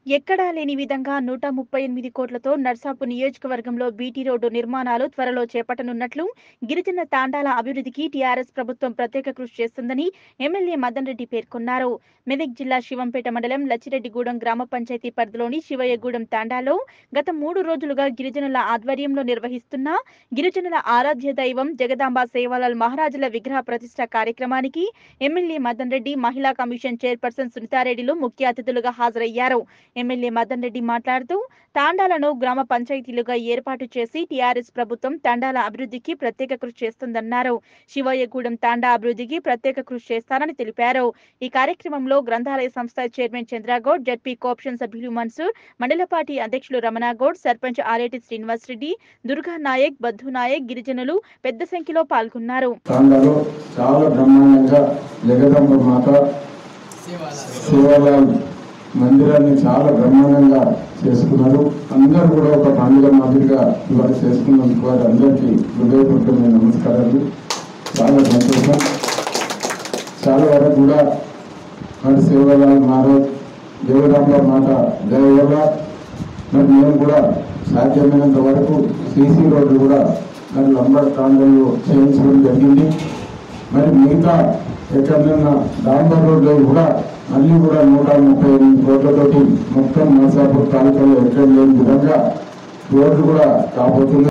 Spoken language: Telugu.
ఎక్కడా లేని విధంగా నూట ముప్పై ఎనిమిది కోట్లతో నర్సాపు నియోజకవర్గంలో బీటీ రోడ్డు నిర్మాణాలు త్వరలో చేపట్టనున్నట్లు గిరిజన తాండాల అభివృద్ధికి టీఆర్ఎస్ ప్రభుత్వం ప్రత్యేక కృషి చేస్తుందని ఎమ్మెల్యే మదన్ రెడ్డి పేర్కొన్నారు మెదక్ జిల్లా శివంపేట మండలం లచ్చిరెడ్డిగూడెం గ్రామ పంచాయతీ పరిధిలోని శివయ్యగూడెం తాండాలో గత మూడు రోజులుగా గిరిజనుల ఆధ్వర్యంలో నిర్వహిస్తున్న గిరిజనుల ఆరాధ్య దైవం జగదాంబ సేవాలాల్ మహారాజుల విగ్రహ ప్రతిష్ట కార్యక్రమానికి ఎమ్మెల్యే మదన్ రెడ్డి మహిళా కమిషన్ చైర్పర్సన్ సునీతారెడ్డిలు ముఖ్య అతిథులుగా హాజరయ్యారు ఎమ్మెల్యే మదన్ రెడ్డి మాట్లాడుతూ తాండాలను గ్రామ పంచాయతీలుగా ఏర్పాటు చేసి టీఆర్ఎస్ ప్రభుత్వం తాండాల అభివృద్ధికి ప్రత్యేక కృషి చేస్తుందన్నారు శివయ్యగూడెం తాండా అభివృద్ధికి ప్రత్యేక కృషి చేస్తారని తెలిపారు ఈ కార్యక్రమంలో గ్రంథాలయ సంస్థ చైర్మన్ చంద్రగౌడ్ జడ్పీ కోఆప్షన్ సభ్యులు మన్సూర్ మండల అధ్యక్షులు రమణాగౌడ్ సర్పంచ్ ఆరేటి శ్రీనివాస్ రెడ్డి దుర్గా నాయక్ బద్దు నాయక్ గిరిజనులు పెద్ద సంఖ్యలో పాల్గొన్నారు తాండాలో చాలా బ్రహ్మాండంగా జగదంబ మాత శివాలయం మందిరాన్ని చాలా బ్రహ్మాండంగా చేసుకున్నారు అందరూ కూడా ఒక పండుగ మాదిరిగా ఇవాళ చేసుకున్నందుకు వారి అందరికీ హృదయపూర్వకమైన నమస్కారాలు చాలా సంతోషం చాలా వరకు కూడా మరి శివలాల్ మహారాజ్ దేవరాంబ మాత దయ వల్ల మరి మేము కూడా సాధ్యమైనంత వరకు సీసీ రోడ్లు కూడా మరి లంబర్ కాండంలో చేయించడం జరిగింది మరి మిగతా ఎక్కడైనా డాంబర్ రోడ్లు కూడా మళ్ళీ కూడా నూట ముప్పై ఎనిమిది కోట్లతోటి మొత్తం నర్సాపూర్ తాలూకాలో ఎక్కడ లేని విధంగా రోడ్లు కూడా కాబోతుంది